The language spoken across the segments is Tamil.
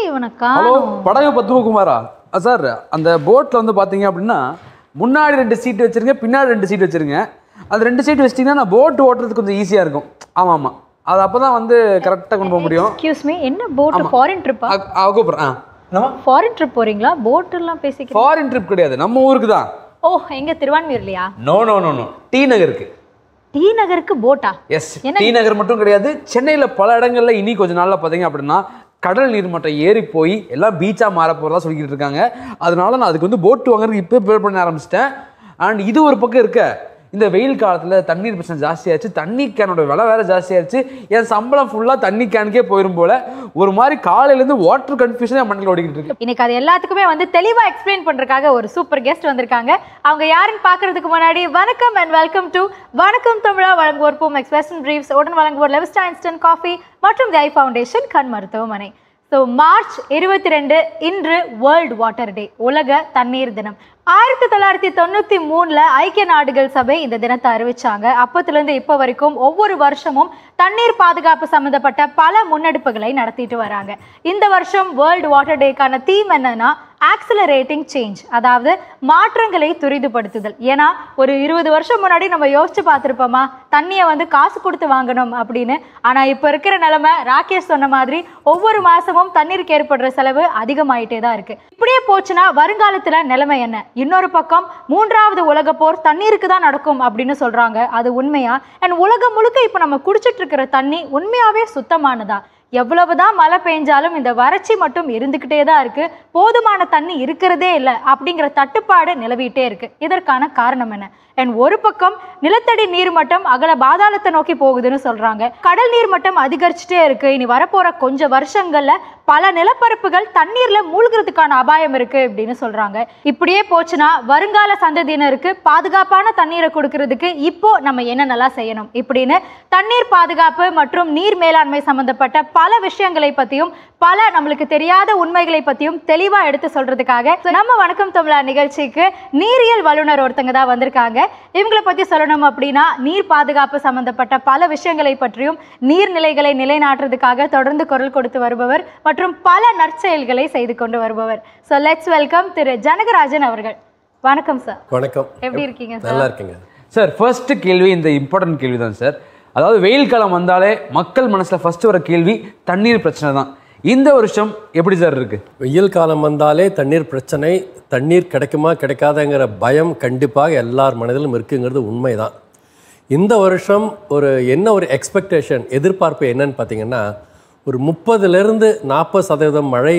இவனை ஹலோ காணோம் படகு பத்மகுமாரா ஆ, சார் அந்த போட்டில் வந்து பார்த்தீங்க அப்படின்னா முன்னாடி ரெண்டு சீட் வச்சிருங்க பின்னாடி ரெண்டு சீட் வச்சிருங்க அந்த ரெண்டு சீட் வச்சிட்டிங்கன்னா நான் போட் ஓட்டுறதுக்கு கொஞ்சம் ஈஸியாக இருக்கும் ஆமாம் ஆமாம் அது அப்போ தான் வந்து கரெக்டாக கொண்டு போக முடியும் எக்ஸ்கியூஸ் மீ என்ன போட் ஃபாரின் ட்ரிப்பா அ- அ, கூப்பிட்றேன் ஆ என்னம்மா ஃபாரின் ட்ரிப் போறீங்களா போட் எல்லாம் பேசிக்கிறீங்க ஃபாரின் ட்ரிப் கிடையாது நம்ம ஊருக்கு தான் ஓ எங்க திருவான்மியூர்லையா no no no no T நகருக்கு டி நகருக்கு போட்டா எஸ் டி நகர் மட்டும் கிடையாது சென்னையில் பல இடங்கள்ல இனி கொஞ்ச நாள்ல பார்த்தீங்க அப்படின்னா கடல் நீர்மட்டம் ஏறி போய் எல்லாம் பீச்சா மாற போறதா சொல்லிக்கிட்டு இருக்காங்க அதனால நான் அதுக்கு வந்து போட்டு வாங்குறதுக்கு இப்போ ப்ரிப்பேர் பண்ண ஆரம்பிச்சிட்டேன் அண்ட் இது ஒரு பக்கம் இருக்க இந்த வெயில் காலத்தில் தண்ணீர் பிரச்சனை ஜாஸ்தியாச்சு தண்ணி கேனோட விலை வேற ஜாஸ்தியாச்சு என் சம்பளம் ஃபுல்லாக தண்ணி கேனுக்கே போயிடும் போல ஒரு மாதிரி காலையிலேருந்து வாட்டர் கன்ஃபியூஷன் என் மண்ணில் ஓடிக்கிட்டு இருக்கு இன்னைக்கு அது எல்லாத்துக்குமே வந்து தெளிவா எக்ஸ்பிளைன் பண்றதுக்காக ஒரு சூப்பர் கெஸ்ட் வந்திருக்காங்க அவங்க யாருன்னு பாக்குறதுக்கு முன்னாடி வணக்கம் அண்ட் வெல்கம் டு வணக்கம் தமிழா வழங்குவோர் பூம் எக்ஸ்பிரஷன் பிரீவ்ஸ் உடன் வழங்குவோர் லெவிஸ்டா இன்ஸ்டன்ட் காஃபி மற்றும் தி ஐ ஃபவுண்டேஷன் கண் மருத்துவமனை ஸோ மார்ச் இருபத்தி ரெண்டு இன்று வேர்ல்ட் வாட்டர் டே உலக தண்ணீர் தினம் ஆயிரத்தி தொள்ளாயிரத்தி தொண்ணூத்தி மூணுல ஐக்கிய நாடுகள் சபை இந்த தினத்தை அறிவிச்சாங்க அப்பத்துல இருந்து இப்போ வரைக்கும் ஒவ்வொரு வருஷமும் தண்ணீர் பாதுகாப்பு சம்பந்தப்பட்ட பல முன்னெடுப்புகளை நடத்திட்டு வராங்க இந்த வருஷம் வேர்ல்டு வாட்டர் டேக்கான தீம் என்னன்னா ஆக்சிலரேட்டிங் சேஞ்ச் அதாவது மாற்றங்களை துரிதப்படுத்துதல் ஏன்னா ஒரு இருபது வருஷம் முன்னாடி நம்ம யோசிச்சு பார்த்துருப்போமா தண்ணியை வந்து காசு கொடுத்து வாங்கணும் அப்படின்னு ஆனா இப்போ இருக்கிற நிலைமை ராகேஷ் சொன்ன மாதிரி ஒவ்வொரு மாசமும் தண்ணீருக்கு ஏற்படுற செலவு அதிகமாயிட்டே தான் இருக்கு இப்படியே போச்சுன்னா வருங்காலத்துல நிலைமை என்ன இன்னொரு பக்கம் மூன்றாவது உலக போர் தண்ணீருக்கு தான் நடக்கும் அப்படின்னு சொல்றாங்க அது உண்மையா அண்ட் உலகம் முழுக்க இப்போ நம்ம குடிச்சிட்டு இருக்கிற தண்ணி உண்மையாவே சுத்தமானதா எவ்வளவுதான் மழை பெஞ்சாலும் இந்த வறட்சி மட்டும் இருந்துக்கிட்டே தான் இருக்கு போதுமான தண்ணி இருக்கிறதே இல்லை அப்படிங்கிற தட்டுப்பாடு நிலவிட்டே இருக்கு இதற்கான காரணம் என்ன அண்ட் ஒரு பக்கம் நிலத்தடி நீர் மட்டம் அகல பாதாளத்தை நோக்கி போகுதுன்னு சொல்றாங்க கடல் நீர் மட்டம் அதிகரிச்சுட்டே இருக்கு இனி வரப்போற கொஞ்ச வருஷங்கள்ல பல நிலப்பரப்புகள் தண்ணீர்ல மூழ்கிறதுக்கான அபாயம் இருக்கு அப்படின்னு சொல்றாங்க இப்படியே போச்சுன்னா வருங்கால சந்ததியினருக்கு பாதுகாப்பான தண்ணீரை கொடுக்கறதுக்கு இப்போ நம்ம என்னென்னலாம் செய்யணும் இப்படின்னு தண்ணீர் பாதுகாப்பு மற்றும் நீர் மேலாண்மை சம்பந்தப்பட்ட பல விஷயங்களை பத்தியும் பல நம்மளுக்கு தெரியாத உண்மைகளை பத்தியும் தெளிவா எடுத்து சொல்றதுக்காக So, நம்ம வணக்கம் தமிழா நிகழ்ச்சிக்கு நீரியல் வல்லுனர் ஒருத்தங்க தான் வந்திருக்காங்க இவங்களை பத்தி சொல்லணும் அப்படின்னா நீர் பாதுகாப்பு சம்பந்தப்பட்ட பல விஷயங்களை பற்றியும் நீர்நிலைகளை நிலைநாட்டுறதுக்காக தொடர்ந்து குரல் கொடுத்து வருபவர் மற்றும் பல நற்செயல்களை செய்து கொண்டு வருபவர் ஸோ லெட்ஸ் வெல்கம் திரு ஜனகராஜன் அவர்கள் வணக்கம் சார் வணக்கம் எப்படி இருக்கீங்க சார் நல்லா இருக்கீங்க சார் ஃபர்ஸ்ட் கேள்வி இந்த இம்பார்ட்டன்ட் கேள்வி தான் சார் அதாவது வெயில் காலம் வந்தாலே மக்கள் மனசுல ஃபர்ஸ்ட் வர கேள்வி தண்ணீர் பிரச்சனை தான் இந்த வருஷம் எப்படி சார் இருக்கு வெயில் காலம் வந்தாலே தண்ணீர் பிரச்சனை தண்ணீர் கிடைக்குமா கிடைக்காதங்கிற பயம் கண்டிப்பாக எல்லார் மனதிலும் இருக்குங்கிறது உண்மைதான் இந்த வருஷம் ஒரு என்ன ஒரு எக்ஸ்பெக்டேஷன் எதிர்பார்ப்பு என்னன்னு பார்த்தீங்கன்னா ஒரு முப்பதுலேருந்து நாற்பது சதவீதம் மழை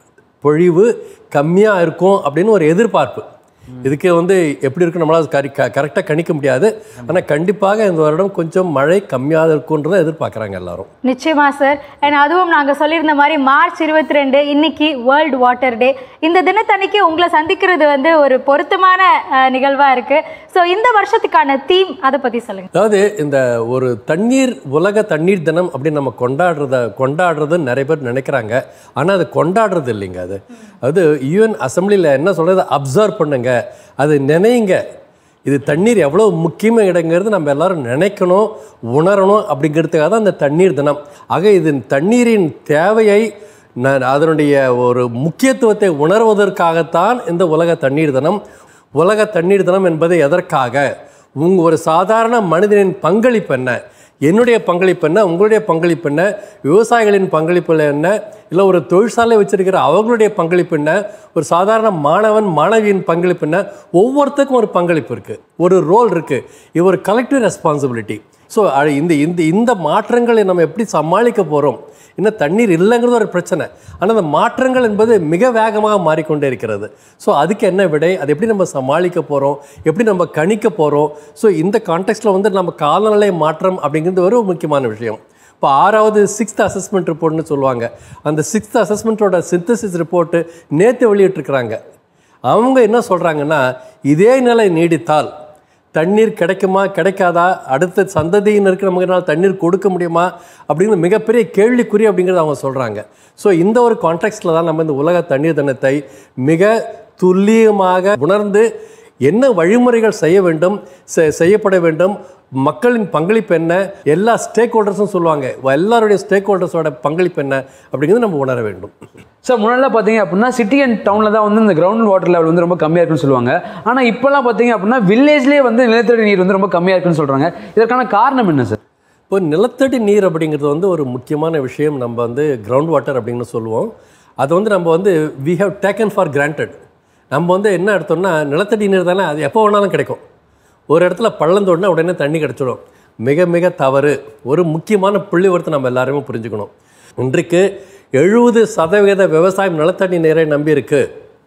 பொழிவு கம்மியாக இருக்கும் அப்படின்னு ஒரு எதிர்பார்ப்பு இதுக்கு வந்து எப்படி இருக்கு நம்மளால் கரி கரெக்டாக கணிக்க முடியாது ஆனால் கண்டிப்பாக இந்த வருடம் கொஞ்சம் மழை கம்மியாக இருக்குன்றதை எதிர்பார்க்குறாங்க எல்லாரும் நிச்சயமா சார் அண்ட் அதுவும் நாங்கள் சொல்லியிருந்த மாதிரி மார்ச் இருபத்தி ரெண்டு இன்னைக்கு வேர்ல்டு வாட்டர் டே இந்த தினத்தன்னைக்கு உங்களை சந்திக்கிறது வந்து ஒரு பொருத்தமான அஹ், நிகழ்வா இருக்கு ஸோ இந்த வருஷத்துக்கான தீம் அதை பத்தி சொல்லுங்க அதாவது இந்த ஒரு தண்ணீர் உலக தண்ணீர் தினம் அப்படின்னு நம்ம கொண்டாடுறத கொண்டாடுறதுன்னு நிறைய பேர் நினைக்கிறாங்க ஆனால் அது கொண்டாடுறது இல்லைங்க அது அது யூஎன் அசம்பிளியில் என்ன சொல்றது அப்சர்வ் பண்ணுங்க அது நினைங்க இது தண்ணீர் எவ்வளோ முக்கியமாக இடங்கிறது நம்ம எல்லாரும் நினைக்கணும் உணரணும் அப்படிங்கிறதுக்காக தான் இந்த தண்ணீர் தினம் ஆக இது தண்ணீரின் தேவையை ந- அதனுடைய ஒரு முக்கியத்துவத்தை உணர்வதற்காகத்தான் இந்த உலக தண்ணீர் தினம் உலக தண்ணீர் தினம் என்பது எதற்காக உங்க ஒரு சாதாரண மனிதனின் பங்களிப்பு என்ன என்னுடைய பங்களிப்பு என்ன உங்களுடைய பங்களிப்பு என்ன விவசாயிகளின் பங்களிப்பு என்ன இல்லை ஒரு தொழிற்சாலை வச்சிருக்கிற அவங்களுடைய பங்களிப்பு என்ன ஒரு சாதாரண மாணவன் மாணவியின் பங்களிப்பு என்ன ஒவ்வொருத்தருக்கும் ஒரு பங்களிப்பு இருக்குது ஒரு ரோல் இருக்குது இது ஒரு கலெக்டிவ் ரெஸ்பான்சிபிலிட்டி ஸோ இந்த இந்த இந்த மாற்றங்களை நம்ம எப்படி சமாளிக்க போகிறோம் இன்னும் தண்ணீர் இல்லைங்கிறது ஒரு பிரச்சனை ஆனால் அந்த மாற்றங்கள் என்பது மிக வேகமாக மாறிக்கொண்டே இருக்கிறது ஸோ அதுக்கு என்ன விடை அது எப்படி நம்ம சமாளிக்க போகிறோம் எப்படி நம்ம கணிக்க போகிறோம் ஸோ இந்த கான்டெக்ட்டில் வந்து நம்ம காலநிலை மாற்றம் அப்படிங்கிறது ஒரு முக்கியமான விஷயம் இப்போ ஆறாவது சிக்ஸ்த் அசஸ்மெண்ட் ரிப்போர்ட்னு சொல்லுவாங்க அந்த சிக்ஸ்த் அசஸ்மெண்ட்டோட சிந்தசிஸ் ரிப்போர்ட்டு நேற்று வெளியிட்டிருக்கிறாங்க அவங்க என்ன சொல்கிறாங்கன்னா இதே நிலை நீடித்தால் தண்ணீர் கிடைக்குமா கிடைக்காதா அடுத்த சந்ததியினருக்கு நமக்கு என்னால் தண்ணீர் கொடுக்க முடியுமா அப்படின்னு மிகப்பெரிய கேள்விக்குறி அப்படிங்கிறத அவங்க சொல்கிறாங்க ஸோ இந்த ஒரு கான்டெக்ட்டில் தான் நம்ம இந்த உலக தண்ணீர் தினத்தை மிக துல்லியமாக உணர்ந்து என்ன வழிமுறைகள் செய்ய வேண்டும் செ- செய்யப்பட வேண்டும் மக்களின் பங்களிப்பு என்ன எல்லா ஸ்டேக் ஹோல்டர்ஸும் சொல்லுவாங்க எல்லாருடைய ஸ்டேக் ஹோல்டர்ஸோட பங்களிப்பு என்ன அப்படிங்கிறது நம்ம உணர வேண்டும் சார் முன்னாடிலாம் பார்த்தீங்க அப்படின்னா சிட்டி அண்ட் டவுனில் தான் வந்து இந்த கிரவுண்ட் வாட்டர் லெவல் வந்து ரொம்ப கம்மியாக இருக்குன்னு சொல்லுவாங்க ஆனால் இப்போலாம் பார்த்தீங்க அப்படின்னா வில்லேஜ்லேயே வந்து நிலத்தடி நீர் வந்து ரொம்ப கம்மியாக இருக்குன்னு சொல்கிறாங்க இதற்கான காரணம் என்ன சார் இப்போ நிலத்தடி நீர் அப்படிங்கிறது வந்து ஒரு முக்கியமான விஷயம் நம்ம வந்து கிரவுண்ட் வாட்டர் அப்படின்னு சொல்லுவோம் அது வந்து நம்ம வந்து we have taken for granted நம்ம வந்து என்ன எடுத்தோம்னா நிலத்தடி நீர் தானே அது எப்போ வேணாலும் கிடைக்கும் ஒரு இடத்துல பள்ளம் தோண்டினா உடனே தண்ணி கிடச்சிடும் மிக மிக தவறு ஒரு முக்கியமான புள்ளிவரத்தை நம்ம எல்லாருமே புரிஞ்சுக்கணும் இன்றைக்கு எழுபது சதவீத விவசாயம் நிலத்தடி நீரை நம்பி இருக்கு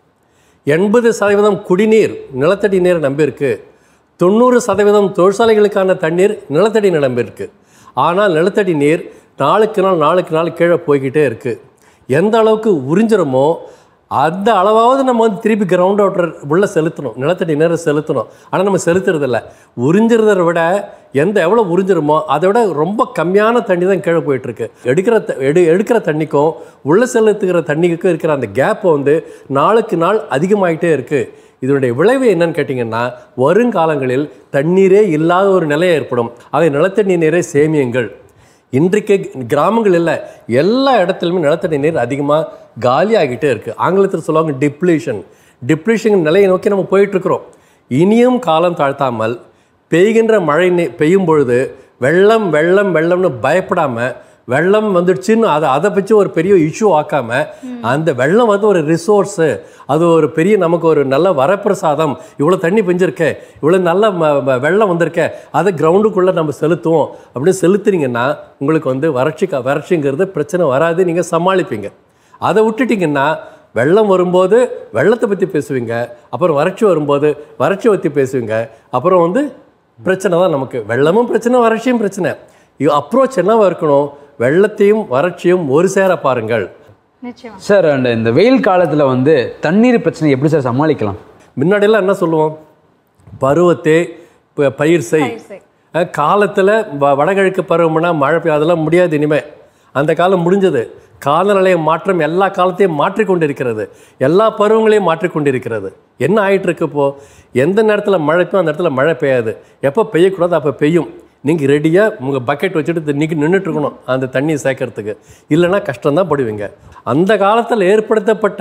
எண்பது சதவீதம் குடிநீர் நிலத்தடி நீரை நம்பியிருக்கு தொண்ணூறு சதவீதம் தொழிற்சாலைகளுக்கான தண்ணீர் நிலத்தடி நீர் நம்பியிருக்கு ஆனால் நிலத்தடி நீர் நாளுக்கு நாள் நாளுக்கு நாள் கீழே போய்கிட்டே இருக்குது எந்த அளவுக்கு உறிஞ்சிரமோ அந்த அளவாவது நம்ம வந்து திருப்பி கிரவுண்ட் வாட்டர் உள்ளே செலுத்தணும் நிலத்தடி நீரை செலுத்தணும் ஆனால் நம்ம செலுத்துறதில்ல உறிஞ்சிறதை விட எந்த எவ்வளோ உறிஞ்சிருமோ அதை விட ரொம்ப கம்மியான தண்ணி தான் கீழே போயிட்டுருக்கு எடுக்கிற த- எடு எடுக்கிற தண்ணிக்கும் உள்ளே செலுத்துகிற தண்ணிக்கும் இருக்கிற அந்த கேப்பை வந்து நாளுக்கு நாள் அதிகமாயிட்டே இருக்குது இதனுடைய விளைவு என்னன்னு கேட்டிங்கன்னா வருங்காலங்களில் தண்ணீரே இல்லாத ஒரு நிலை ஏற்படும் அதை நிலத்தடி நீரை சேமியுங்கள் இன்றைக்கு கிராமங்கள் இல்லை எல்லா இடத்துலையுமே நிலத்தடி நீர் அதிகமாக காலியாகிட்டே இருக்குது ஆங்கிலத்தில் சொல்லுவாங்க டிப்ளீஷன் டிப்ளீஷன் நிலையை நோக்கி நம்ம போயிட்டுருக்குறோம் இனியும் காலம் தாழ்த்தாமல் பெய்கின்ற மழை நீ பெய்யும் பொழுது வெள்ளம் வெள்ளம் வெள்ளம்னு பயப்படாமல் வெள்ளம் வந்துடுச்சுன்னு அதை அதை பற்றி ஒரு பெரிய இஷ்யூ ஆக்காம அந்த வெள்ளம் வந்து ஒரு ரிசோர்ஸு அது ஒரு பெரிய நமக்கு ஒரு நல்ல வரப்பிரசாதம் இவ்வளோ தண்ணி பெஞ்சிருக்கே இவ்வளோ நல்ல ம- ம- வெள்ளம் வந்திருக்கே அதை கிரவுண்டுக்குள்ளே நம்ம செலுத்துவோம் அப்படின்னு செலுத்துனீங்கன்னா உங்களுக்கு வந்து வறட்சி க- வறட்சிங்கிறது பிரச்சனை வராது நீங்கள் சமாளிப்பீங்க அதை விட்டுட்டீங்கன்னா வெள்ளம் வரும்போது வெள்ளத்தை பற்றி பேசுவீங்க அப்புறம் வறட்சி வரும்போது வறட்சியை பற்றி பேசுவீங்க அப்புறம் வந்து பிரச்சனை தான் நமக்கு வெள்ளமும் பிரச்சனை வறட்சியும் பிரச்சனை அப்ரோச் என்னவா இருக்கணும் வெள்ளத்தையும் வறட்சியும் ஒரு சேர பாருங்கள் நிச்சயமா சார் அண்ட் இந்த வெயில் காலத்தில் வந்து தண்ணீர் பிரச்சனை எப்படி சார் சமாளிக்கலாம் முன்னாடியெல்லாம் என்ன சொல்லுவோம் பருவத்தே ப- பயிர் செய் பயிர் செய். அஹ் காலத்தில் வ வடகிழக்கு பருவம்னா மழை பெய்யும் அதெல்லாம் முடியாது இனிமே அந்த காலம் முடிஞ்சது காலநிலை மாற்றம் எல்லா காலத்தையும் மாற்றிக்கொண்டிருக்கிறது எல்லா பருவங்களையும் மாற்றிக்கொண்டிருக்கிறது என்ன ஆயிட்டு இருக்கு இப்போ எந்த நேரத்தில் மழை பெய்யும் அந்த இடத்துல மழை பெய்யாது எப்போ பெய்யக்கூடாது அப்போ பெய்யும் நீங்கள் ரெடியாக உங்கள் பக்கெட் வச்சுட்டு நிற்க நின்றுட்டு இருக்கணும் அந்த தண்ணியை சேர்க்கறதுக்கு இல்லைன்னா கஷ்டம்தான் படுவீங்க அந்த காலத்தில் ஏற்படுத்தப்பட்ட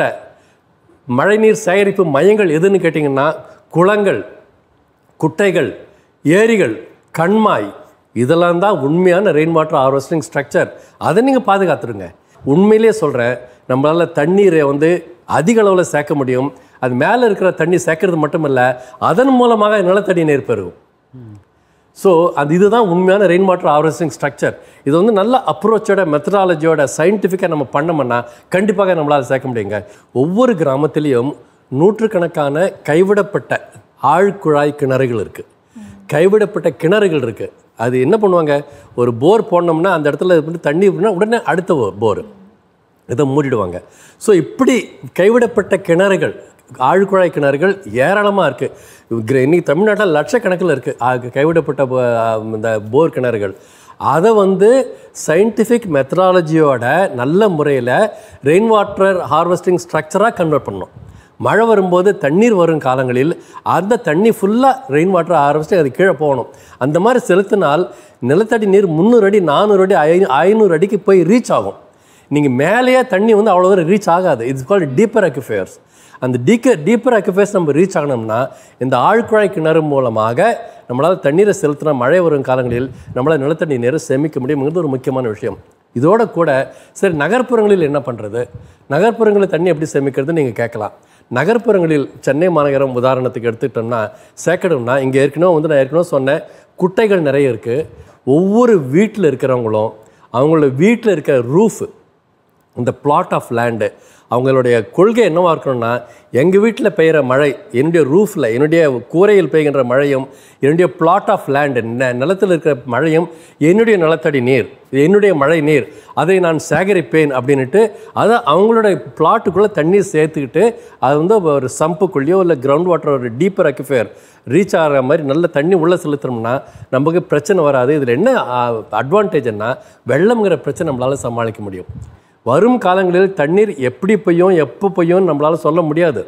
மழைநீர் சேகரிப்பு மையங்கள் எதுன்னு கேட்டிங்கன்னா குளங்கள் குட்டைகள் ஏரிகள் கண்மாய் இதெல்லாம் தான் உண்மையான ரெயின் வாட்டர் ஹார்வெஸ்டிங் ஸ்ட்ரக்சர் அதை நீங்கள் பாதுகாத்துருங்க உண்மையிலேயே சொல்கிறேன் நம்மளால் தண்ணீரை வந்து அதிக அளவில் சேர்க்க முடியும் அது மேலே இருக்கிற தண்ணி சேர்க்கறது மட்டும் இல்லை அதன் மூலமாக நிலத்தடி நீர் பெருகும் ஸோ அது இதுதான் உண்மையான ரெயின் வாட்டர் ஹார்வெஸ்டிங் ஸ்ட்ரக்சர் இது வந்து நல்ல அப்ரோச்சோட மெத்தடாலஜியோட சயின்டிஃபிக்காக நம்ம பண்ணோம்னா கண்டிப்பாக நம்மளால் சேர்க்க முடியுங்க ஒவ்வொரு கிராமத்திலையும் நூற்றுக்கணக்கான கைவிடப்பட்ட ஆழ்குழாய் கிணறுகள் இருக்குது கைவிடப்பட்ட கிணறுகள் இருக்குது அது என்ன பண்ணுவாங்க ஒரு போர் போடணும்னா அந்த இடத்துல வந்து தண்ணி விட்டுனா உடனே அடுத்த போர் இதை மூடிடுவாங்க ஸோ இப்படி கைவிடப்பட்ட கிணறுகள் ஆழ்குழாய் கிணறுகள் ஏராளமாக இருக்குது இன்னைக்கு தமிழ்நாட்டில் லட்சக்கணக்கில் இருக்குது கைவிடப்பட்ட ப- இந்த போர் கிணறுகள் அதை வந்து சயின்டிஃபிக் மெத்தடாலஜியோட நல்ல முறையில் ரெயின் வாட்டர் ஹார்வெஸ்டிங் ஸ்ட்ரக்சராக கன்வெர்ட் பண்ணணும் மழை வரும்போது தண்ணீர் வரும் காலங்களில் அந்த தண்ணி ஃபுல்லாக ரெயின் வாட்டர் ஹார்வெஸ்டிங் அது கீழே போகணும் அந்த மாதிரி செலுத்தினால் நிலத்தடி நீர் முந்நூறு அடி நானூறு அடி ஐ ஐநூறு அடிக்கு போய் ரீச் ஆகும் நீங்கள் மேலேயே தண்ணி வந்து அவ்வளோ தூரம் ரீச் ஆகாது இட்ஸ் கால்டு டீப்பர் அக்யூஃபேர்ஸ் அந்த டீக்க டீப்பர் அக்யூஃபேர்ஸ் நம்ம ரீச் ஆகணும்னா இந்த ஆழ்குழாய் கிணறு மூலமாக நம்மளால் தண்ணீரை செலுத்தினா மழை வரும் காலங்களில் நம்மளால் நிலத்தடி நீரை சேமிக்க முடியுங்கிறது ஒரு முக்கியமான விஷயம் இதோட கூட சரி நகர்ப்புறங்களில் என்ன பண்ணுறது நகர்ப்புறங்களில் தண்ணி எப்படி சேமிக்கிறது நீங்கள் கேட்கலாம் நகர்ப்புறங்களில் சென்னை மாநகரம் உதாரணத்துக்கு எடுத்துக்கிட்டோம்னா சேர்க்கணும்னா இங்கே ஏற்கனவே வந்து நான் ஏற்கனவே சொன்னேன் குட்டைகள் நிறைய இருக்குது ஒவ்வொரு வீட்டில் இருக்கிறவங்களும் அவங்களோட வீட்டில் இருக்கிற ரூஃபு இந்த பிளாட் ஆஃப் லேண்டு அவங்களுடைய கொள்கை என்னவா இருக்கணும்னா எங்கள் வீட்டில் பெய்கிற மழை என்னுடைய ரூஃபில் என்னுடைய கூரையில் பெய்கின்ற மழையும் என்னுடைய பிளாட் ஆஃப் லேண்டு நிலத்தில் இருக்கிற மழையும் என்னுடைய நிலத்தடி நீர் இது என்னுடைய மழை நீர் அதை நான் சேகரிப்பேன் அப்படின்ட்டு அதை அவங்களோட பிளாட்டுக்குள்ளே தண்ணீர் சேர்த்துக்கிட்டு அது வந்து ஒரு சம்புக்குள்ளேயோ இல்லை கிரவுண்ட் வாட்டர் ஒரு டீப்பர் அக்யூஃபேர் ரீச் ஆகிற மாதிரி நல்ல தண்ணி உள்ளே செலுத்துறோம்னா நமக்கு பிரச்சனை வராது இதில் என்ன அட்வான்டேஜ்னா வெள்ளம்ங்கிற பிரச்சனை நம்மளால் சமாளிக்க முடியும் வரும் காலங்களில் தண்ணீர் எப்படி பெய்யும் எப்போ பெய்யும்னு நம்மளால் சொல்ல முடியாது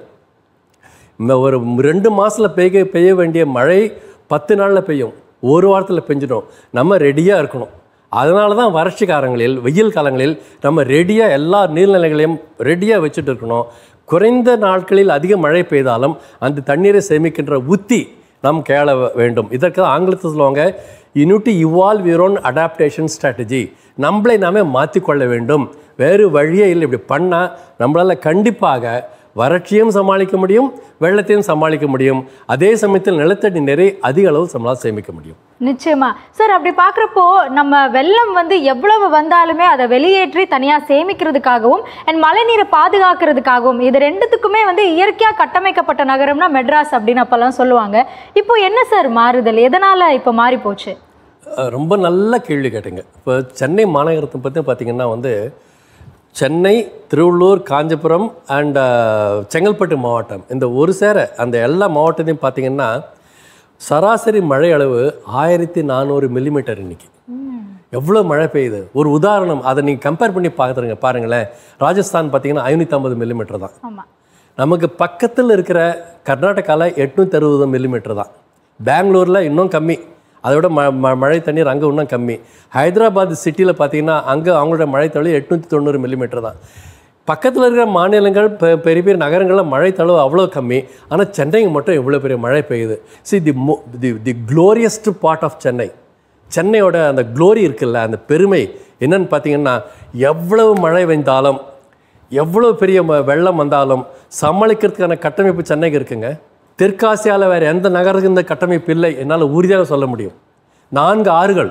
இந்த ஒரு ரெண்டு மாதத்தில் பெய்ய பெய்ய வேண்டிய மழை பத்து நாளில் பெய்யும் ஒரு வாரத்தில் பெஞ்சிடும் நம்ம ரெடியாக இருக்கணும் அதனால தான் வறட்சி காலங்களில் வெயில் காலங்களில் நம்ம ரெடியாக எல்லா நீர்நிலைகளையும் ரெடியாக வச்சுட்டு இருக்கணும் குறைந்த நாட்களில் அதிக மழை பெய்தாலும் அந்த தண்ணீரை சேமிக்கின்ற உத்தி நாம் கேள வேண்டும் இதற்கு ஆங்கிலத்தில் சொல்லுவாங்க unit evolve your own adaptation strategy நம்மளை நாமே மாற்றிக்கொள்ள வேண்டும் வேறு வழியே இல்லை இப்படி பண்ணால் நம்மளால் கண்டிப்பாக வறட்சியும் சமாளிக்க முடியும் வெள்ளத்தையும் சமாளிக்க முடியும் அதே சமயத்தில் நிலத்தடி நீரை அதிக அளவு நம்மளால் சேமிக்க முடியும் நிச்சயமா சார் அப்படி பார்க்குறப்போ நம்ம வெள்ளம் வந்து எவ்வளவு வந்தாலுமே அதை வெளியேற்றி தனியாக சேமிக்கிறதுக்காகவும் அண்ட் மழைநீரை பாதுகாக்கிறதுக்காகவும் இது ரெண்டுத்துக்குமே வந்து இயற்கையாக கட்டமைக்கப்பட்ட நகரம்னா மெட்ராஸ் அப்படின்னு அப்போல்லாம் சொல்லுவாங்க இப்போ என்ன சார் மாறுதல் எதனால இப்போ மாறி போச்சு அஹ் ரொம்ப நல்ல கேள்வி கேட்டீங்க இப்போ சென்னை மாநகரத்தை பற்றி பார்த்தீங்கன்னா வந்து சென்னை திருவள்ளூர் காஞ்சிபுரம் அண்ட் செங்கல்பட்டு மாவட்டம் இந்த ஒரு சேர அந்த எல்லா மாவட்டத்தையும் பார்த்தீங்கன்னா சராசரி மழை அளவு ஆயிரத்தி நானூறு மில்லிமீட்டர் இன்னைக்கு எவ்வளோ மழை பெய்யுது ஒரு உதாரணம் அதை நீங்கள் கம்பேர் பண்ணி பார்த்துருங்க பாருங்களேன் ராஜஸ்தான் பார்த்தீங்கன்னா ஐநூற்றி ஐம்பது மில்லிமீட்டர் தான் ஆமா நமக்கு பக்கத்தில் இருக்கிற கர்நாடகாவில் எட்நூற்றி அறுபது மில்லிமீட்டர் தான் பெங்களூரில் இன்னும் கம்மி அதை விட ம ம மழை தண்ணீர் அங்கே இன்னும் கம்மி ஹைதராபாத் சிட்டியில் பார்த்தீங்கன்னா அங்கே அவங்களோட மழை தளவு எட்நூற்றி தொண்ணூறு மில்லிமீட்டர் தான் பக்கத்தில் இருக்கிற மாநிலங்கள் பெ பெரிய பெரிய நகரங்களில் மழை தளவு அவ்வளோ கம்மி ஆனால் சென்னைக்கு மட்டும் எவ்வளோ பெரிய மழை பெய்யுது சி தி மோ the the gloriest part of Chennai சென்னையோட அந்த க்ளோரி இருக்குல்ல அந்த பெருமை என்னன்னு பார்த்தீங்கன்னா எவ்வளவு மழை பெய்ந்தாலும் எவ்வளோ பெரிய ம- வெள்ளம் வந்தாலும் சமாளிக்கிறதுக்கான கட்டமைப்பு சென்னைக்கு இருக்குங்க தெற்காசியாவில் வேறு எந்த நகரத்துக்கு இந்த கட்டமைப்பு இல்லை என்னால் உறுதியாக சொல்ல முடியும் நான்கு ஆறுகள்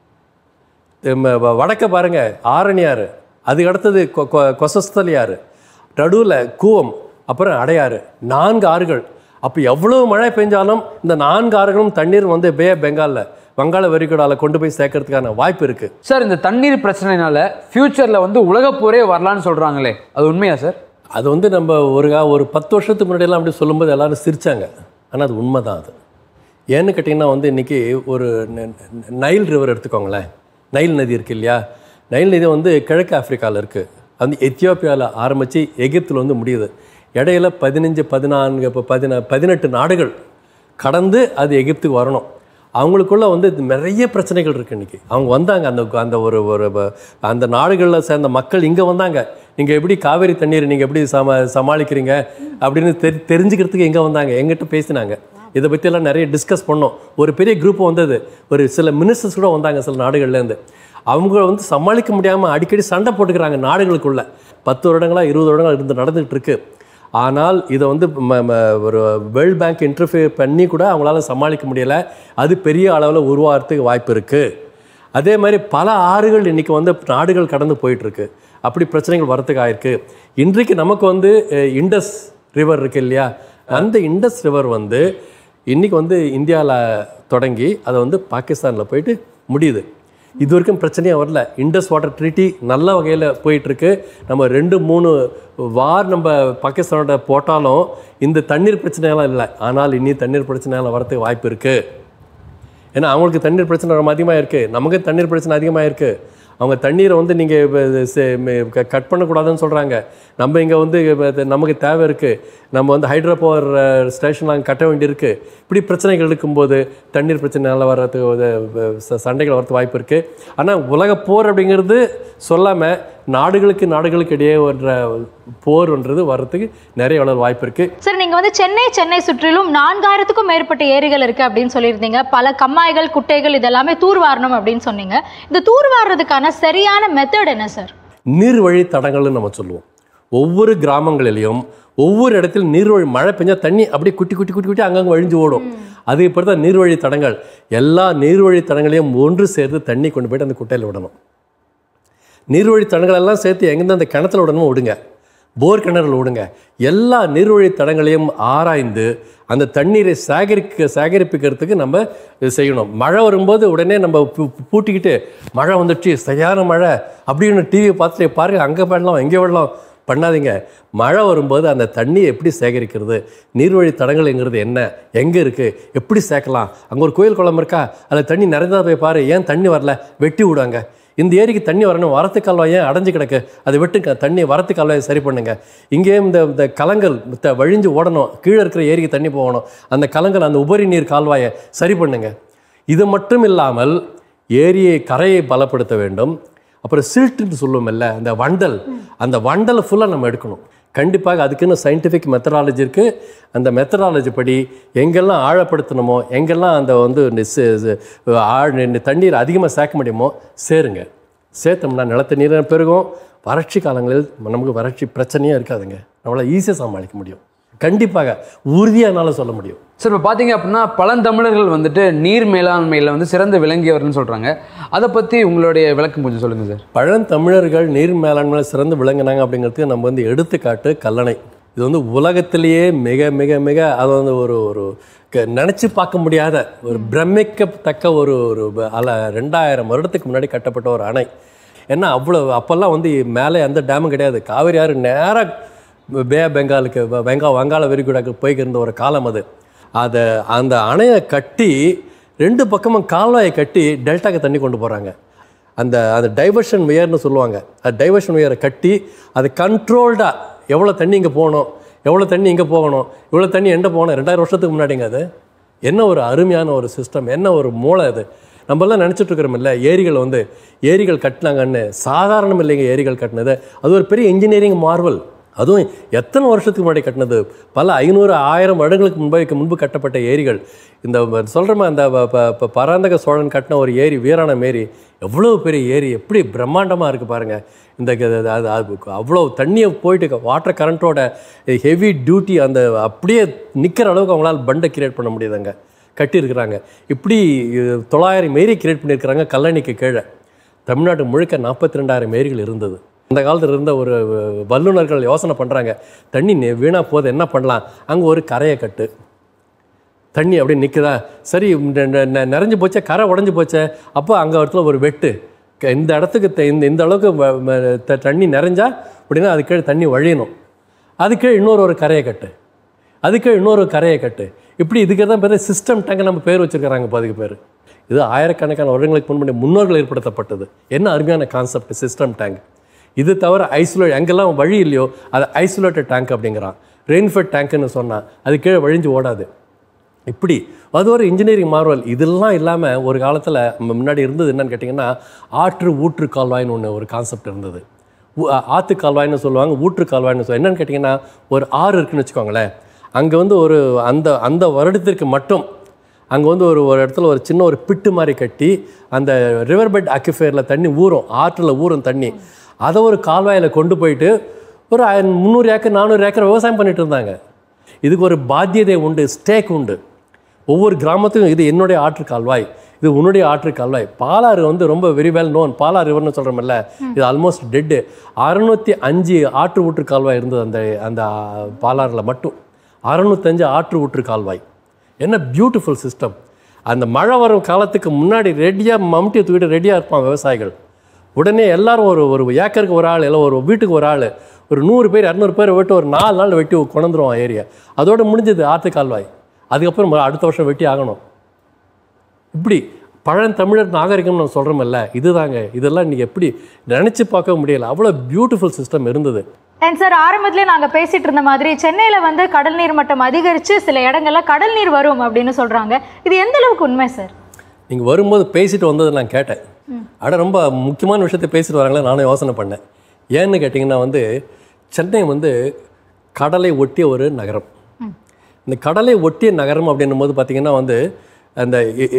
ம- வ- வடக்க பாருங்க ஆரணியாறு அதுக்கு அடுத்தது கொ- கொ- கொசஸ்தலியாறு நடுவில் கூவம் அப்புறம் அடையாறு நான்கு ஆறுகள் அப்போ எவ்வளவு மழை பெஞ்சாலும் இந்த நான்கு ஆறுகளும் தண்ணீர் வந்து பே பெங்காலில் வங்காள விரிகுடாவில் கொண்டு போய் சேர்க்கறதுக்கான வாய்ப்பு இருக்குது சார் இந்த தண்ணீர் பிரச்சனைனால ஃபியூச்சர்ல வந்து உலகப் போரே வரலான்னு சொல்றாங்களே அது உண்மையா சார் அது வந்து நம்ம ஒரு கா- ஒரு பத்து வருஷத்துக்கு முன்னாடியெல்லாம் அப்படி சொல்லும்போது எல்லாரும் சிரிச்சாங்க ஆனால் அது உண்மை தான் அது ஏன்னு கேட்டிங்கன்னா வந்து இன்றைக்கி ஒரு ந- ந- நைல் ரிவர் எடுத்துக்கோங்களேன் நைல் நதி இருக்கு இல்லையா நைல் நதி வந்து கிழக்கு ஆப்பிரிக்காவில் இருக்குது வந்து எத்தியோப்பியாவில் ஆரம்பித்து எகிப்தில் வந்து முடியுது இடையில பதினஞ்சு பதினான்கு இப்போ பதின பதினெட்டு நாடுகள் கடந்து அது எகிப்துக்கு வரணும் அவங்களுக்குள்ள வந்து நிறைய பிரச்சனைகள் இருக்கு இன்னைக்கு அவங்க வந்தாங்க அந்த அந்த ஒரு ஒரு ப- அந்த நாடுகளில் சேர்ந்த மக்கள் இங்கே வந்தாங்க நீங்கள் எப்படி காவேரி தண்ணீர் நீங்கள் எப்படி சமா சமாளிக்கிறீங்க அப்படின்னு தெரி தெரிஞ்சுக்கிறதுக்கு எங்கே வந்தாங்க எங்கிட்ட பேசினாங்க இதை பற்றியெல்லாம் நிறைய டிஸ்கஸ் பண்ணோம் ஒரு பெரிய குரூப் வந்தது ஒரு சில மினிஸ்டர்ஸ் கூட வந்தாங்க சில நாடுகள்லேருந்து அவங்க வந்து சமாளிக்க முடியாமல் அடிக்கடி சண்டை போட்டுக்கிறாங்க நாடுகளுக்குள்ள பத்து வருடங்களா இருபது வருடங்களா இருந்து நடந்துகிட்டு இருக்கு ஆனால் இதை வந்து ம- ம- ஒரு வேர்ல்ட் பேங்க் இன்டர்ஃபியர் பண்ணி கூட அவங்களால சமாளிக்க முடியல அது பெரிய அளவில் உருவாகிறதுக்கு வாய்ப்பு இருக்குது அதே மாதிரி பல ஆறுகள் இன்றைக்கி வந்து நாடுகள் கடந்து போயிட்டுருக்கு அப்படி பிரச்சனைகள் வரத்துக்கு ஆயிருக்கு இன்றைக்கு நமக்கு வந்து அஹ், இண்டஸ் ரிவர் இருக்கு இல்லையா அந்த இண்டஸ் ரிவர் வந்து இன்றைக்கி வந்து இந்தியாவில் தொடங்கி அதை வந்து பாகிஸ்தானில் போயிட்டு முடியுது இது வரைக்கும் பிரச்சனையாக வரல இண்டஸ் வாட்டர் ட்ரீட்டி நல்ல வகையில் போயிட்டுருக்கு நம்ம ரெண்டு மூணு வார் நம்ம பாகிஸ்தானோட போட்டாலும் இந்த தண்ணீர் பிரச்சனையெல்லாம் இல்லை ஆனால் இனி தண்ணீர் பிரச்சனையெல்லாம் வரதுக்கு வாய்ப்பு இருக்குது ஏன்னா அவங்களுக்கு தண்ணீர் பிரச்சனை ரொம்ப அதிகமாக இருக்குது நமக்கு தண்ணீர் பிரச்சனை அதிகமாக இருக்குது அவங்க தண்ணீரை வந்து நீங்கள் கட் பண்ணக்கூடாதுன்னு சொல்கிறாங்க நம்ம இங்கே வந்து இப்ப நமக்கு தேவை இருக்குது நம்ம வந்து ஹைட்ரோ பவர் ஸ்டேஷன் அங்கே கட்ட வேண்டியிருக்கு இப்படி பிரச்சனைகள் இருக்கும்போது தண்ணீர் பிரச்சனைனால வர்றதுக்கு ஒரு, அஹ், ச- சண்டைகள் வரது வாய்ப்பு இருக்குது ஆனால் உலக போர் அப்படிங்கிறது சொல்லாமல் நாடுகளுக்கு நாடுகளுக்கு இடையே வர்ற போர்ன்றது வர்றதுக்கு நிறைய வளர வாய்ப்பு இருக்குது சார் நீங்க வந்து சென்னை சென்னை சுற்றிலும் நான்காயிரத்துக்கும் மேற்பட்ட ஏரிகள் இருக்கு அப்படின்னு சொல்லியிருந்தீங்க பல கம்மாய்கள் குட்டைகள் இதெல்லாமே தூர்வாரணும் அப்படின்னு சொன்னீங்க இந்த தூர்வாடுறதுக்கான சரியான மெத்தட் என்ன சார் நீர்வழி தடங்கள்னு நம்ம சொல்லுவோம் ஒவ்வொரு கிராமங்களிலையும் ஒவ்வொரு இடத்துல நீர்வழி மழை பெஞ்சா தண்ணி அப்படியே குட்டி குட்டி குட்டி குட்டி அங்கங்கே வழிஞ்சு ஓடும் அது இப்படி தான் நீர்வழி தடங்கள் எல்லா நீர்வழி தடங்களையும் ஒன்று சேர்த்து தண்ணி கொண்டு போயிட்டு அந்த குட்டையில் விடணும் நீர்வழி தடங்கள் எல்லாம் சேர்த்து எங்கேருந்து அந்த கிணத்துல விடணுமோ விடுங்க போர் கிணறுல விடுங்க எல்லா நீர்வழி தடங்களையும் ஆராய்ந்து அந்த தண்ணீரை சேகரிக்க சேகரிப்பிக்கிறதுக்கு நம்ம இது செய்யணும் மழை வரும்போது உடனே நம்ம பூ- பூட்டிக்கிட்டு மழை வந்துடுச்சு சரியான மழை அப்படின்னு டிவியை பார்த்துட்டு பாருங்க அங்கே விடலாம் எங்கே விடலாம் பண்ணாதீங்க மழை வரும்போது அந்த தண்ணியை எப்படி சேகரிக்கிறது நீர்வழி தடங்கள்ங்கிறது என்ன எங்கே இருக்குது எப்படி சேர்க்கலாம் அங்கே ஒரு கோயில் குளம் இருக்கா அதில் தண்ணி நிறைந்தா போய் பாரு ஏன் தண்ணி வரல வெட்டி விடுவாங்க இந்த ஏரிக்கு தண்ணி வரணும் வரத்து கால்வாய் ஏன் அடைஞ்சு கிடக்கு அதை வெட்டுங்க தண்ணி வரத்து கால்வாயை சரி பண்ணுங்க இங்கேயும் இந்த இந்த கலங்கள் த- வழிஞ்சு ஓடணும் கீழே இருக்கிற ஏரிக்கு தண்ணி போகணும் அந்த கலங்கள் அந்த உபரி நீர் கால்வாயை சரி பண்ணுங்க இது மட்டும் இல்லாமல் ஏரியை கரையை பலப்படுத்த வேண்டும் அப்புறம் சில்ட்டுன்னு சொல்லுவோம்ல அந்த வண்டல் அந்த வண்டலை ஃபுல்லாக நம்ம எடுக்கணும் கண்டிப்பாக அதுக்குன்னு சயின்டிஃபிக் மெத்தடாலஜி இருக்குது அந்த மெத்தடாலஜி படி எங்கெல்லாம் ஆழப்படுத்தணுமோ எங்கெல்லாம் அந்த வந்து இந்த சி- சி- ஆழ் இந்த தண்ணீர் அதிகமாக சேர்க்க முடியுமோ சேருங்க சேர்த்தோம்னா நிலத்த நீர் பெருகும் வறட்சி காலங்களில் நமக்கு வறட்சி பிரச்சனையே இருக்காதுங்க நம்மளால் ஈஸியாக சமாளிக்க முடியும் கண்டிப்பாக உறுதியாக என்னால் சொல்ல முடியும் சார் இப்போ பார்த்தீங்க அப்படின்னா பழந்தமிழர்கள் வந்துட்டு நீர் மேலாண்மையில் வந்து சிறந்து விளங்கியவர்னு சொல்கிறாங்க அதை பற்றி உங்களுடைய விளக்கம் கொஞ்சம் சொல்லுங்கள் சார் பழந்தமிழர்கள் நீர் மேலாண்மையில் சிறந்து விளங்கினாங்க அப்படிங்கிறதுக்கு நம்ம வந்து எடுத்துக்காட்டு கல்லணை இது வந்து உலகத்திலேயே மிக மிக மிக அது வந்து ஒரு ஒரு க- நினைச்சு பார்க்க முடியாத ஒரு பிரமிக்கத்தக்க ஒரு ஒரு ப- அல ரெண்டாயிரம் வருடத்துக்கு முன்னாடி கட்டப்பட்ட ஒரு அணை ஏன்னா அவ்வளோ அப்போல்லாம் வந்து மேலே எந்த டேமும் கிடையாது காவிரி ஆறு நேராக பே பெங்காலுக்கு வ- பெங்கா வங்காள விரிகுடாக்கு போய்க்கிருந்த ஒரு காலம் அது அதை அந்த அணையை கட்டி ரெண்டு பக்கமும் கால்வாயை கட்டி டெல்டாக்கு தண்ணி கொண்டு போகிறாங்க அந்த அந்த டைவர்ஷன் உயர்னு சொல்லுவாங்க அந்த டைவர்ஷன் உயரை கட்டி அது கண்ட்ரோல்டாக எவ்வளோ தண்ணி இங்கே போகணும் எவ்வளோ தண்ணி இங்கே போகணும் இவ்வளோ தண்ணி எங்கே போகணும் ரெண்டாயிரம் வருஷத்துக்கு முன்னாடிங்க அது என்ன ஒரு அருமையான ஒரு சிஸ்டம் என்ன ஒரு மூளை அது நம்மளாம் நினச்சிட்டு இருக்கிறோமில்ல ஏரிகள் வந்து ஏரிகள் கட்டினாங்கன்னு சாதாரணம் இல்லைங்க ஏரிகள் கட்டினது அது ஒரு பெரிய இன்ஜினியரிங் மார்வல் அதுவும் எத்தனை வருஷத்துக்கு முன்னாடி கட்டினது பல ஐநூறு ஆயிரம் வருடங்களுக்கு முன்பு முன்பு கட்டப்பட்ட ஏரிகள் இந்த சொல்கிறோமே அந்த ப- ப- ப- பராந்தக சோழன் கட்டின ஒரு ஏரி வீராணம் ஏரி எவ்வளோ பெரிய ஏரி எப்படி பிரம்மாண்டமாக இருக்குது பாருங்கள் இந்த க- அது- அது அது அவ்வளோ தண்ணியை போயிட்டு வாட்டர் கரண்ட்டோட ஹெவி டியூட்டி அந்த அப்படியே நிற்கிற அளவுக்கு அவங்களால பண்டை கிரியேட் பண்ண முடியுதுங்க கட்டியிருக்கிறாங்க இப்படி அஹ், தொள்ளாயிரம் ஏரி கிரியேட் பண்ணியிருக்கிறாங்க கல்லணைக்கு கீழே தமிழ்நாடு முழுக்க நாற்பத்தி ரெண்டாயிரம் ஏரிகள் இருந்தது அந்த காலத்தில் இருந்த ஒரு அஹ், வல்லுநர்கள் யோசனை பண்ணுறாங்க தண்ணி நெ- வீணா போகுது என்ன பண்ணலாம் அங்கே ஒரு கரையை கட்டு தண்ணி அப்படியே நிற்குதா சரி நெ- நெ- நெ- நிறைஞ்சு போச்சே கரை உடஞ்சி போச்சே அப்போ அங்கே இடத்துல ஒரு வெட்டு க- இந்த இடத்துக்கு த- இந்த இந்த அளவுக்கு வ- ம- த- தண்ணி நிறைஞ்சா அப்படின்னா அது கீழே தண்ணி வழியணும் அது கீழே இன்னொரு ஒரு கரையை கட்டு அது கீழே இன்னொரு கரையை கட்டு இப்படி இதுக்கு தான் பேர் சிஸ்டம் டேங்க் நம்ம பேர் வச்சிருக்கிறாங்க பாதிக்கு பேர் இது ஆயிரக்கணக்கான வருடங்களுக்கு முன்னாடி முன்னோர்கள் ஏற்படுத்தப்பட்டது என்ன அருமையான கான்செப்ட் சிஸ்டம் டேங்க் இது தவிர ஐசோலேட் எங்கெல்லாம் வழி இல்லையோ அது ஐசோலேட்டட் டேங்க் அப்படிங்கிறான் ரெயின்ஃபெட் டேங்க்னு சொன்னால் அது கீழே வழிஞ்சு ஓடாது இப்படி அது ஒரு இன்ஜினியரிங் மார்வல் இதெல்லாம் இல்லாமல் ஒரு காலத்தில் முன்னாடி இருந்தது என்னன்னு கேட்டிங்கன்னா ஆற்று ஊற்று கால்வாய்னு ஒன்று ஒரு கான்செப்ட் இருந்தது ஊ- ஆற்று கால்வாய்னு சொல்லுவாங்க ஊற்று கால்வாய்னு சொல்லுவாங்க என்னன்னு கேட்டிங்கன்னா ஒரு ஆறு இருக்குன்னு வச்சுக்கோங்களேன் அங்கே வந்து ஒரு அந்த அந்த வருடத்திற்கு மட்டும் அங்கே வந்து ஒரு ஒரு இடத்துல ஒரு சின்ன ஒரு பிட்டு மாதிரி கட்டி அந்த ரிவர் பெட் அக்யூஃபேரில் தண்ணி ஊறும் ஆற்றில் ஊறும் தண்ணி அதை ஒரு கால்வாயில் கொண்டு போயிட்டு ஒரு ஆய- முந்நூறு ஏக்கர் நானூறு ஏக்கர் விவசாயம் பண்ணிட்டு இருந்தாங்க இதுக்கு ஒரு பாத்தியதை உண்டு ஸ்டேக் உண்டு ஒவ்வொரு கிராமத்துக்கும் இது என்னுடைய ஆற்று கால்வாய் இது உன்னுடைய ஆற்று கால்வாய் பாலாறு வந்து ரொம்ப வெரி வெல் நோன் பாலாறு ரிவர்னு சொல்கிறோம்ல இது ஆல்மோஸ்ட் டெட்டு அறுநூத்தி அஞ்சு ஆற்று ஊற்று கால்வாய் இருந்தது அந்த அந்த பாலாறில் மட்டும் அறுநூத்தஞ்சு ஆற்று ஊற்று கால்வாய் என்ன பியூட்டிஃபுல் சிஸ்டம் அந்த மழை வரும் காலத்துக்கு முன்னாடி ரெடியாக மம்முட்டி தூக்கிட்டு ரெடியாக இருப்பான் விவசாயிகள் உடனே எல்லாரும் ஒரு ஒரு ஏக்கருக்கு ஒரு ஆள் இல்லை ஒரு வீட்டுக்கு ஒரு ஆள் ஒரு நூறு பேர் இரநூறு பேர் வெட்டி ஒரு நாலு நாள் வெட்டி கொண்டுருவான் ஏரியா அதோட முடிஞ்சது ஆற்று கால்வாய் அதுக்கப்புறம் மறு- அடுத்த வருஷம் வெட்டி ஆகணும் இப்படி பழந்தமிழர் நாகரிகம் நம்ம சொல்கிறோமில்ல இதுதாங்க இதெல்லாம் இன்றைக்கி எப்படி நினச்சி பார்க்க முடியல அவ்வளோ பியூட்டிஃபுல் சிஸ்டம் இருந்தது அண்ட் சார் ஆரம்பத்திலே நாங்க பேசிட்டு இருந்த மாதிரி சென்னையில வந்து கடல் நீர் மட்டம் அதிகரிச்சு சில இடங்கள்ல கடல் நீர் வரும் அப்படின்னு சொல்றாங்க இது எந்த அளவுக்கு உண்மை சார் நீங்கள் வரும்போது பேசிட்டு வந்ததை நான் கேட்டேன் அட ரொம்ப முக்கியமான விஷயத்தை பேசிட்டு வராங்களே நானும் யோசனை பண்ணேன் ஏன்னு கேட்டிங்கன்னா வந்து சென்னை வந்து கடலை ஒட்டிய ஒரு நகரம் இந்த கடலை ஒட்டிய நகரம் அப்படின்னும் போது பார்த்தீங்கன்னா வந்து அந்த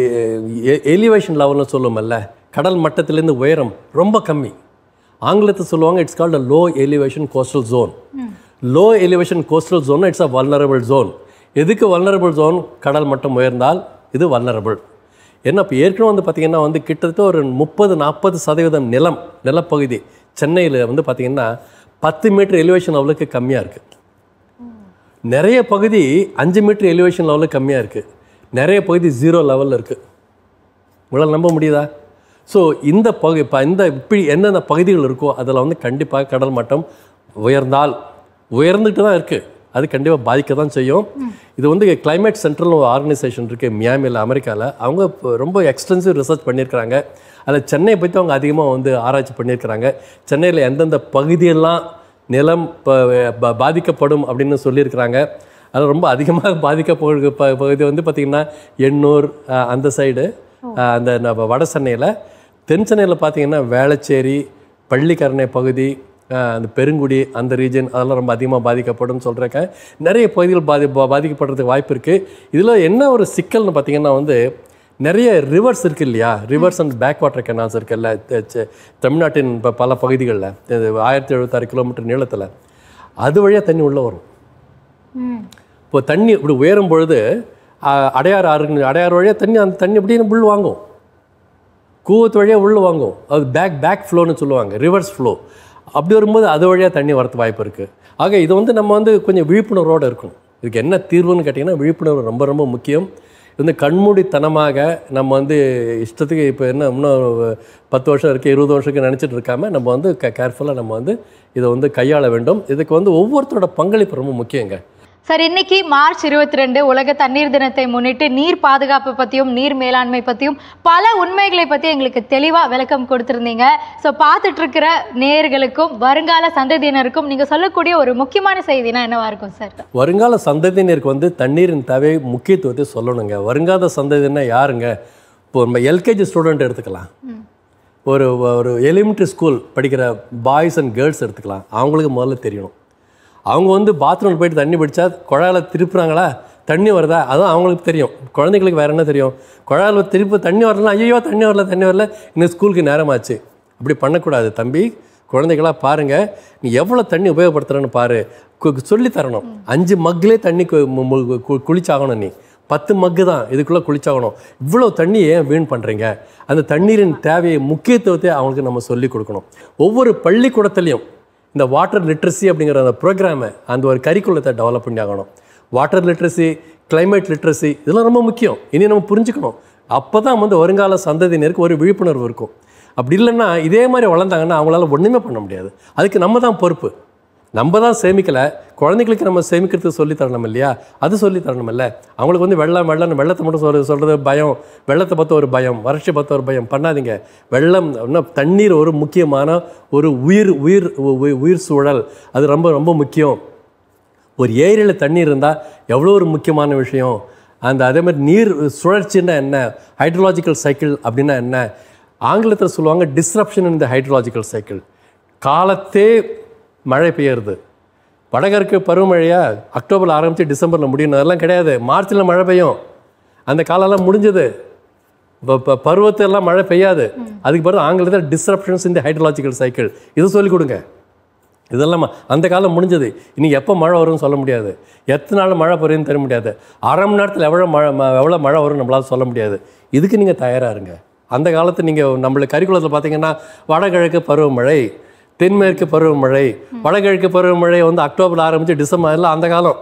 எலிவேஷன் லெவல்னு சொல்லுவோம்ல கடல் மட்டத்திலேருந்து உயரம் ரொம்ப கம்மி ஆங்கிலத்தை சொல்லுவாங்க it's called a low elevation coastal zone low elevation coastal zone it's a vulnerable zone எதுக்கு வல்னரபிள் ஜோன் கடல் மட்டம் உயர்ந்தால் இது வல்னரபிள் ஏன்னா இப்போ ஏற்கனவே வந்து பார்த்திங்கன்னா வந்து கிட்டத்தட்ட ஒரு முப்பது நாற்பது சதவீதம் நிலம் நிலப்பகுதி சென்னையில் வந்து பார்த்திங்கன்னா பத்து மீட்டர் எலிவேஷன் லெவலுக்கு கம்மியாக இருக்குது நிறைய பகுதி அஞ்சு மீட்டர் எலிவேஷன் லெவலில் கம்மியாக இருக்குது நிறைய பகுதி ஜீரோ லெவலில் இருக்குது உங்களால் நம்ப முடியுதா ஸோ இந்த பகுதி இப்போ இந்த இப்படி எந்தெந்த பகுதிகள் இருக்கோ அதில் வந்து கண்டிப்பாக கடல் மட்டம் உயர்ந்தால் உயர்ந்துட்டு தான் இருக்குது அது கண்டிப்பாக பாதிக்க தான் செய்யும் இது வந்து கிளைமேட் சென்ட்ரல் ஒரு ஆர்கனைசேஷன் இருக்குது மியாமியில் அமெரிக்காவில் அவங்க இப்போ ரொம்ப எக்ஸ்டென்சிவ் ரிசர்ச் பண்ணியிருக்கிறாங்க அதில் சென்னையை பற்றி அவங்க அதிகமாக வந்து ஆராய்ச்சி பண்ணியிருக்கிறாங்க சென்னையில் எந்தெந்த பகுதியெல்லாம் நிலம் ப- ப- பாதிக்கப்படும் அப்படின்னு சொல்லியிருக்கிறாங்க அது ரொம்ப அதிகமாக பாதிக்கப்படுகிற ப பகுதி வந்து பார்த்திங்கன்னா எண்ணூர் அஹ், அந்த சைடு ஆஹ் அந்த நம்ம வட சென்னையில் தென் சென்னையில் பார்த்தீங்கன்னா வேளச்சேரி பள்ளிக்கரணை பகுதி ஆஹ் அந்த பெருங்குடி அந்த ரீஜன் அதெல்லாம் ரொம்ப அதிகமாக பாதிக்கப்படும் சொல்கிறேன் நிறைய பகுதிகள் பாதி பா- பாதிக்கப்படுறதுக்கு வாய்ப்பு இருக்குது இதில் என்ன ஒரு சிக்கல்னு பார்த்தீங்கன்னா வந்து நிறைய ரிவர்ஸ் இருக்கு இல்லையா rivers and back water canals இருக்குல்ல த- ச்ச- தமிழ்நாட்டின் இப்போ பல பகுதிகளில் ஆயிரத்தி எழுபத்தாறு கிலோமீட்டர் நீளத்தில் அது வழியாக தண்ணி உள்ளே வரும் ம் இப்போ தண்ணி இப்படி உயரும் பொழுது ஆ, அடையாறு ஆறு அடையாறு வழியாக தண்ணி அந்த தண்ணி அப்படியே உள் வாங்கும் கூவத்து வழியாக உள்ள வாங்கும் அது பேக் பேக் ஃப்ளோன்னு சொல்லுவாங்க ரிவர்ஸ் ஃப்ளோ அப்படி வரும்போது அது வழியாக தண்ணி வரது வாய்ப்பு இருக்குது ஆக இது வந்து நம்ம வந்து கொஞ்சம் விழிப்புணர்வோடு இருக்கணும் இதுக்கு என்ன தீர்வுன்னு கேட்டிங்கன்னா விழிப்புணர்வு ரொம்ப ரொம்ப முக்கியம் இது வந்து கண்மூடித்தனமாக நம்ம வந்து இஷ்டத்துக்கு இப்போ என்ன இன்னும் பத்து வருஷம் இருக்குது இருபது வருஷத்துக்கு நினச்சிட்டு இருக்காம நம்ம வந்து க கேர்ஃபுல்லாக நம்ம வந்து இதை வந்து கையாள வேண்டும் இதுக்கு வந்து ஒவ்வொருத்தரோட பங்களிப்பு ரொம்ப முக்கியங்க சார் இன்னைக்கு மார்ச் இருபத்தி ரெண்டு உலக தண்ணீர் தினத்தை முன்னிட்டு நீர் பாதுகாப்பு பத்தியும் நீர் மேலாண்மை பத்தியும் பல உண்மைகளை பத்தி எங்களுக்கு தெளிவா விளக்கம் கொடுத்திருந்தீங்க ஸோ பார்த்துட்டு இருக்கிற நேயர்களுக்கும் வருங்கால சந்ததியினருக்கும் நீங்க சொல்லக்கூடிய ஒரு முக்கியமான செய்தினா என்னவா இருக்கும் சார் வருங்கால சந்ததியினருக்கு வந்து தண்ணீரின் தேவை முக்கியத்துவத்தை சொல்லணுங்க வருங்கால சந்ததினா யாருங்க இப்போ நம்ம எல்கேஜி ஸ்டூடெண்ட் எடுத்துக்கலாம் ஒரு ஒரு எலிமெண்ட்ரி ஸ்கூல் படிக்கிற பாய்ஸ் அண்ட் கேர்ள்ஸ் எடுத்துக்கலாம் அவங்களுக்கு முதல்ல தெரியணும் அவங்க வந்து பாத்ரூமில் போயிட்டு தண்ணி பிடிச்சா குழாயில் திருப்புறாங்களா தண்ணி வருதா அதுவும் அவங்களுக்கு தெரியும் குழந்தைங்களுக்கு வேற என்ன தெரியும் குழாயில் திருப்பி தண்ணி வரலாம் ஐயோ தண்ணி வரல தண்ணி வரல இன்னும் ஸ்கூலுக்கு நேரமாச்சு அப்படி பண்ணக்கூடாது தம்பி குழந்தைகளா பாருங்க நீ எவ்வளோ தண்ணி உபயோகப்படுத்துறன்னு பாரு கு- சொல்லித் தரணும் அஞ்சு மக்லே தண்ணி கு- மு- மு- கு- குளிச்சாகணும் நீ பத்து மக்கு தான் இதுக்குள்ளே குளிச்சாகணும் இவ்வளோ தண்ணி ஏன் வீண் பண்ணுறீங்க அந்த தண்ணீரின் தேவையை முக்கியத்துவத்தை அவங்களுக்கு நம்ம சொல்லிக் கொடுக்கணும் ஒவ்வொரு பள்ளிக்கூடத்துலையும் இந்த வாட்டர் லிட்ரஸி அப்படிங்கிற அந்த ப்ரோக்ராமை அந்த ஒரு கரிக்குலத்தை டெவலப் பண்ணி ஆகணும் வாட்டர் லிட்ரஸி climate லிட்ரஸி இதெல்லாம் ரொம்ப முக்கியம் இனி நம்ம புரிஞ்சுக்கணும் அப்போ தான் வந்து வருங்கால சந்ததியினருக்கு ஒரு விழிப்புணர்வு இருக்கும் அப்படி இல்லைன்னா இதே மாதிரி வளர்ந்தாங்கன்னா அவங்களால ஒன்றுமே பண்ண முடியாது அதுக்கு நம்ம தான் பொறுப்பு நம்ம தான் சேமிக்கலை குழந்தைகளுக்கு நம்ம சேமிக்கிறதுக்கு சொல்லி தரணும் இல்லையா அது சொல்லி தரணும் இல்லை அவங்களுக்கு வந்து வெள்ளம் வெள்ளம் வெள்ளத்தை மட்டும் சொல்றது சொல்கிறது பயம் வெள்ளத்தை பற்ற ஒரு பயம் வறட்சி பற்ற ஒரு பயம் பண்ணாதீங்க வெள்ளம் இன்னும் தண்ணீர் ஒரு முக்கியமான ஒரு உயிர் உயிர் உ- உயிர் சூழல் அது ரொம்ப ரொம்ப முக்கியம் ஒரு ஏரியில் தண்ணீர் இருந்தால் எவ்வளோ ஒரு முக்கியமான விஷயம் அந்த அதே மாதிரி நீர் சுழற்சின்னா என்ன ஹைட்ரலாஜிக்கல் சைக்கிள் அப்படின்னா என்ன ஆங்கிலத்தில் சொல்லுவாங்க disruption in the hydrological cycle காலத்தே மழை பெய்யறது வடகிழக்கு பருவமழையா அக்டோபரில் ஆரம்பித்து டிசம்பரில் முடியணும் அதெல்லாம் கிடையாது மார்ச்சில் மழை பெய்யும் அந்த காலம்லாம் முடிஞ்சது இப்போ இப்போ பருவத்தெல்லாம் மழை பெய்யாது அதுக்கு பிறகு ஆங்கிலத்தில் டிஸ்ரப்ஷன்ஸ் இந்த ஹைட்ரலாஜிக்கல் சைக்கிள் இது சொல்லிக் கொடுங்க இதெல்லாம் ம- அந்த காலம் முடிஞ்சது இனி எப்போ மழை வரும்னு சொல்ல முடியாது எத்தனை நாள் மழை பெய்யும்னு தெரிய முடியாது அரை மணி நேரத்தில் எவ்வளோ மழை ம- எவ்வளோ மழை வரும் நம்மளால சொல்ல முடியாது இதுக்கு நீங்கள் தயாராக இருங்க அந்த காலத்து நீங்கள் நம்மளுக்கு கரிக்குலத்தில் பார்த்தீங்கன்னா வடகிழக்கு பருவமழை தென்மேற்கு பருவமழை வடகிழக்கு பருவமழை வந்து அக்டோபர் ஆரம்பித்து டிசம்பர் எல்லாம் அந்த காலம்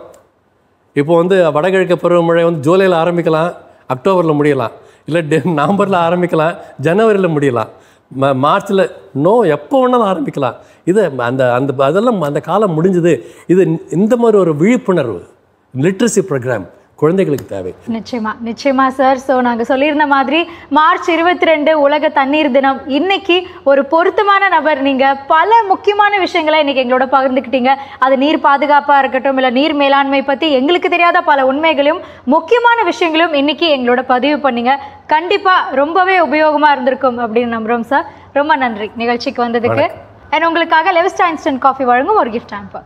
இப்போ வந்து வடகிழக்கு பருவமழை வந்து ஜூலையில் ஆரம்பிக்கலாம் அக்டோபரில் முடியலாம் இல்லை டெ நவம்பரில் ஆரம்பிக்கலாம் ஜனவரியில் முடியலாம் ம மார்ச்சில் நோ எப்போ வேணாலும் ஆரம்பிக்கலாம் இது அந்த அந்த அதெல்லாம் அந்த காலம் முடிஞ்சது இது இந்த மாதிரி ஒரு விழிப்புணர்வு லிட்ரஸி ப்ரோக்ராம் குழந்தைகளுக்கு தேவை நிச்சயமா நிச்சயமா சார் ஸோ நாங்க சொல்லியிருந்த மாதிரி மார்ச் இருபத்தி ரெண்டு உலக தண்ணீர் தினம் இன்னைக்கு ஒரு பொருத்தமான நபர் நீங்க பல முக்கியமான விஷயங்களை இன்னைக்கு எங்களோட பகிர்ந்துக்கிட்டீங்க அது நீர் பாதுகாப்பா இருக்கட்டும் இல்ல நீர் மேலாண்மை பத்தி எங்களுக்கு தெரியாத பல உண்மைகளையும் முக்கியமான விஷயங்களும் இன்னைக்கு எங்களோட பதிவு பண்ணீங்க கண்டிப்பா ரொம்பவே உபயோகமா இருந்திருக்கும் அப்படின்னு நம்புறோம் சார் ரொம்ப நன்றி நிகழ்ச்சிக்கு வந்ததுக்கு அண்ட் உங்களுக்காக லெவிஸ்டா இன்ஸ்டன்ட் காஃபி வழங்கும் ஒரு கிஃப்ட் ஆம்பர்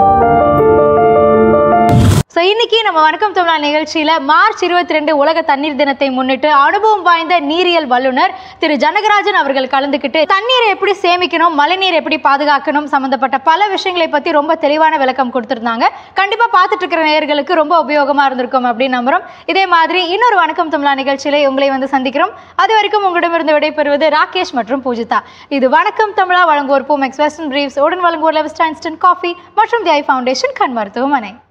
ஸோ இன்னைக்கு நம்ம வணக்கம் தமிழா நிகழ்ச்சியில மார்ச் இருபத்தி ரெண்டு உலக தண்ணீர் தினத்தை முன்னிட்டு அனுபவம் வாய்ந்த நீரியல் வல்லுனர் திரு ஜனகராஜன் அவர்கள் கலந்துக்கிட்டு தண்ணீரை எப்படி சேமிக்கணும் மழைநீர் எப்படி பாதுகாக்கணும் சம்பந்தப்பட்ட பல விஷயங்களை பத்தி ரொம்ப தெளிவான விளக்கம் கொடுத்திருந்தாங்க கண்டிப்பா பார்த்துட்டு இருக்கிற நேயர்களுக்கு ரொம்ப உபயோகமா இருந்திருக்கும் அப்படின்னு நம்புறோம் இதே மாதிரி இன்னொரு வணக்கம் தமிழா நிகழ்ச்சியில உங்களை வந்து சந்திக்கிறோம் அது வரைக்கும் உங்களிடமிருந்து விடைபெறுவது ராகேஷ் மற்றும் பூஜிதா இது வணக்கம் தமிழா வழங்குவோர் பூமெக்ஸ் வெஸ்டர்ன் பிரீவ்ஸ் உடன் வழங்குவோர் லெவிஸ்டா இன்ஸ்டன்ட் காஃபி மற்றும் தி ஐ ஃபவுண்டேஷன் கண் மருத்துவமனை